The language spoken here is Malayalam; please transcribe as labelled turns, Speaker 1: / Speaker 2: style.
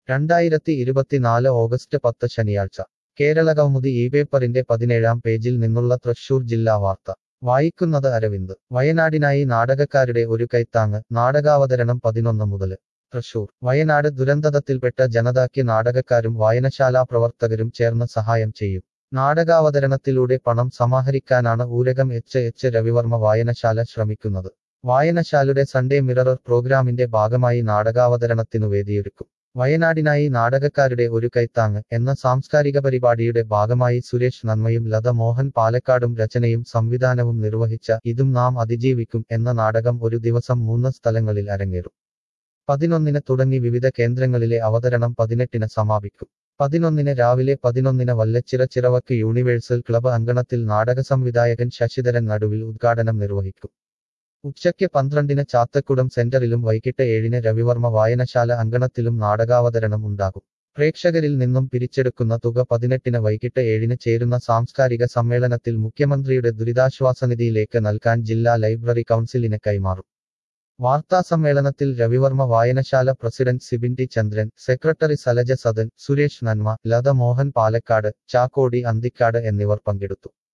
Speaker 1: രണ്ടായിരത്തി ഇരുപത്തിനാല് ഓഗസ്റ്റ് പത്ത് ശനിയാഴ്ച കേരള കൗമുദി ഈ പേപ്പറിന്റെ പതിനേഴാം പേജിൽ നിന്നുള്ള തൃശൂർ ജില്ലാ വാർത്ത വായിക്കുന്നത് അരവിന്ദ് വയനാടിനായി നാടകക്കാരുടെ ഒരു കൈത്താങ് നാടകാവതരണം പതിനൊന്ന് മുതൽ തൃശൂർ വയനാട് ദുരന്തത്തിൽപ്പെട്ട ജനതാക്ക് നാടകക്കാരും വായനശാലാ പ്രവർത്തകരും ചേർന്ന് സഹായം ചെയ്യും നാടകാവതരണത്തിലൂടെ പണം സമാഹരിക്കാനാണ് ഊരകം എച്ച് എച്ച് രവിവർമ്മ വായനശാല ശ്രമിക്കുന്നത് വായനശാലയുടെ സൺഡേ മിററർ പ്രോഗ്രാമിന്റെ ഭാഗമായി നാടകാവതരണത്തിനു വേദിയൊരുക്കും വയനാടിനായി നാടകക്കാരുടെ ഒരു കൈത്താങ് എന്ന സാംസ്കാരിക പരിപാടിയുടെ ഭാഗമായി സുരേഷ് നന്മയും ലത മോഹൻ പാലക്കാടും രചനയും സംവിധാനവും നിർവഹിച്ച ഇതും നാം അതിജീവിക്കും എന്ന നാടകം ഒരു ദിവസം മൂന്ന് സ്ഥലങ്ങളിൽ അരങ്ങേറും പതിനൊന്നിന് തുടങ്ങി വിവിധ കേന്ദ്രങ്ങളിലെ അവതരണം പതിനെട്ടിന് സമാപിക്കും പതിനൊന്നിന് രാവിലെ പതിനൊന്നിന് വല്ലച്ചിറ ചിറവക്ക് യൂണിവേഴ്സൽ ക്ലബ് അങ്കണത്തിൽ നാടക സംവിധായകൻ ശശിധരൻ നടുവിൽ ഉദ്ഘാടനം നിർവഹിക്കും ഉച്ചയ്ക്ക് പന്ത്രണ്ടിന് ചാത്തക്കുടം സെന്ററിലും വൈകിട്ട് ഏഴിന് രവിവർമ്മ വായനശാല അങ്കണത്തിലും നാടകാവതരണം ഉണ്ടാകും പ്രേക്ഷകരിൽ നിന്നും പിരിച്ചെടുക്കുന്ന തുക പതിനെട്ടിന് വൈകിട്ട് ഏഴിന് ചേരുന്ന സാംസ്കാരിക സമ്മേളനത്തിൽ മുഖ്യമന്ത്രിയുടെ ദുരിതാശ്വാസനിധിയിലേക്ക് നൽകാൻ ജില്ലാ ലൈബ്രറി കൗൺസിലിന് കൈമാറും വാർത്താസമ്മേളനത്തിൽ രവിവർമ്മ വായനശാല president Sibin T Chandran secretary Salaja Sadan Suresh Nanma Latha Mohan Palakkad ചാക്കോടി Anthikad എന്നിവർ പങ്കെടുത്തു